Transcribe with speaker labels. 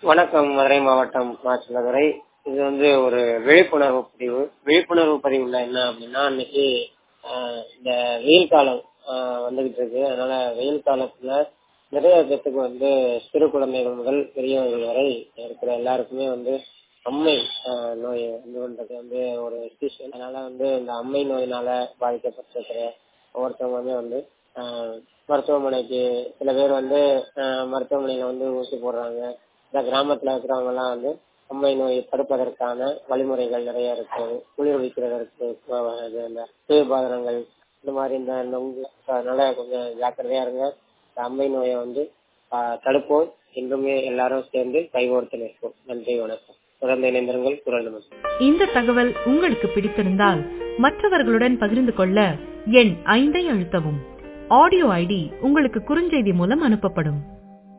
Speaker 1: வணக்கம் மதுரை மாவட்டம் மாசிலதுரை இது வந்து ஒரு விழிப்புணர்வு பதிவு விழிப்புணர்வு பதிவுல என்ன அப்படின்னா இன்னைக்கு ஆஹ், இந்த வெயில் காலம் ஆஹ், வந்துகிட்டு இருக்கு அதனால வெயில் காலத்துல நிறைய பேத்துக்கு வந்து சிறு குழந்தைகள் முதல் பெரியவர்கள் வரை இருக்கிற எல்லாருக்குமே வந்து அம்மை ஆஹ், நோய் வந்து கொண்டது வந்து ஒரு சீசன் அதனால வந்து இந்த அம்மை நோயினால பாதிக்கப்பட்டிருக்கிற ஒவ்வொருத்தவங்களுமே வந்து ஆஹ், மருத்துவமனைக்கு சில பேர் வந்து ஆஹ், மருத்துவமனையில வந்து ஊசி போடுறாங்க இந்த கிராமத்துல இருக்கிறவங்க எல்லாம் வந்து அம்மை நோயை தடுப்பதற்கான வழிமுறைகள் நிறைய இருக்கு குளிர் வைக்கிறதற்கு அஹ், இது இந்த குளிர்பாதனங்கள் இந்த மாதிரி இந்த நொங்கு அதனால கொஞ்சம் ஜாக்கிரதையா இருங்க இந்த அம்மை நோயை வந்து ஆஹ், தடுப்போம் இன்றுமே எல்லாரும் சேர்ந்து கைகோர்த்து நிற்போம் நன்றி வணக்கம் தொடர்ந்து இணைந்திருங்கள் குரல் நமக்கு
Speaker 2: இந்த தகவல் உங்களுக்கு பிடித்திருந்தால் மற்றவர்களுடன் பகிர்ந்து கொள்ள எண் ஐந்தை அழுத்தவும் ஆடியோ ஐடி உங்களுக்கு குறுஞ்செய்தி மூலம் அனுப்பப்படும்